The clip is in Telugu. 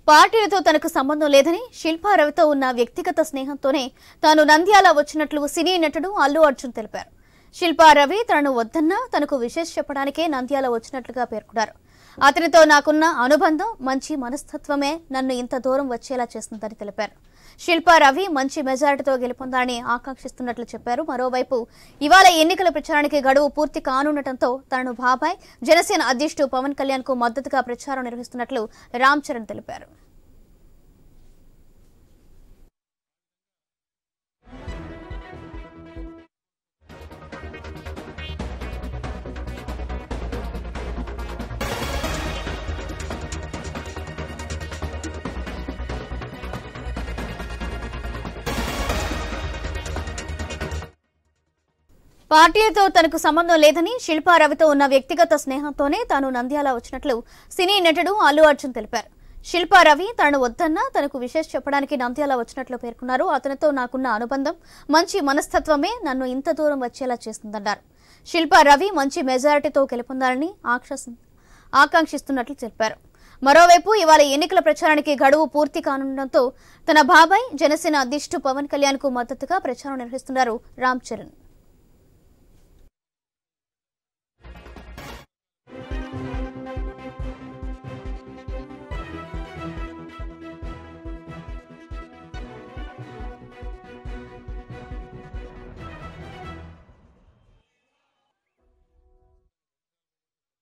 పార్టీలతో తనకు సంబంధం లేదని శిల్పా రవితో ఉన్న వ్యక్తిగత స్నేహంతోనే తాను నంద్యాల వచ్చినట్లు సినీ నటుడు అల్లు అర్జున్ తెలిపారు శిల్పా రవి తనను వద్దన్నా తనకు విశేష చెప్పడానికే నంద్యాల వచ్చినట్లుగా పేర్కొన్నారు అతనితో నాకున్న అనుబంధం మంచి మనస్తత్వమే నన్ను ఇంత దూరం వచ్చేలా చేస్తుందని తెలిపారు శిల్పా రవి మంచి మెజారిటీతో గెలుపొందాలని ఆకాంక్షిస్తున్నట్లు చెప్పారు మరోవైపు ఇవాళ ఎన్నికల ప్రచారానికి గడువు పూర్తి కానుండటంతో తనను బాబాయ్ జనసేన అధ్యక్షుడు పవన్ కళ్యాణ్ కు మద్దతుగా ప్రచారం నిర్వహిస్తున్నట్లు రామ్ చరణ్ తెలిపారు పార్టీలతో తనకు సంబంధం లేదని శిల్పా రవితో ఉన్న వ్యక్తిగత స్నేహంతోనే తాను నంద్యాల వచ్చినట్లు సినీ నటుడు అల్లు అర్జున్ తెలిపారు శిల్పా రవి తనను వద్దన్నా తనకు విశేష చెప్పడానికి నంద్యాల వచ్చినట్లు పేర్కొన్నారు అతనితో నాకున్న అనుబంధం మంచి మనస్తత్వమే నన్ను ఇంత దూరం వచ్చేలా చేస్తుందన్నారు శిల్పా రవి మంచి మెజారిటీతో గెలుపొందాలని ఆకాశ- ఆకాంక్షిస్తున్నట్లు తెలిపారు మరోవైపు ఇవాళ ఎన్నికల ప్రచారానికి గడువు పూర్తి కానుండటంతో తన బాబాయ్ జనసేన అధ్యక్షుడు పవన్ కళ్యాణ్ కు మద్దతుగా ప్రచారం నిర్వహిస్తున్నారు రామ్ చరణ్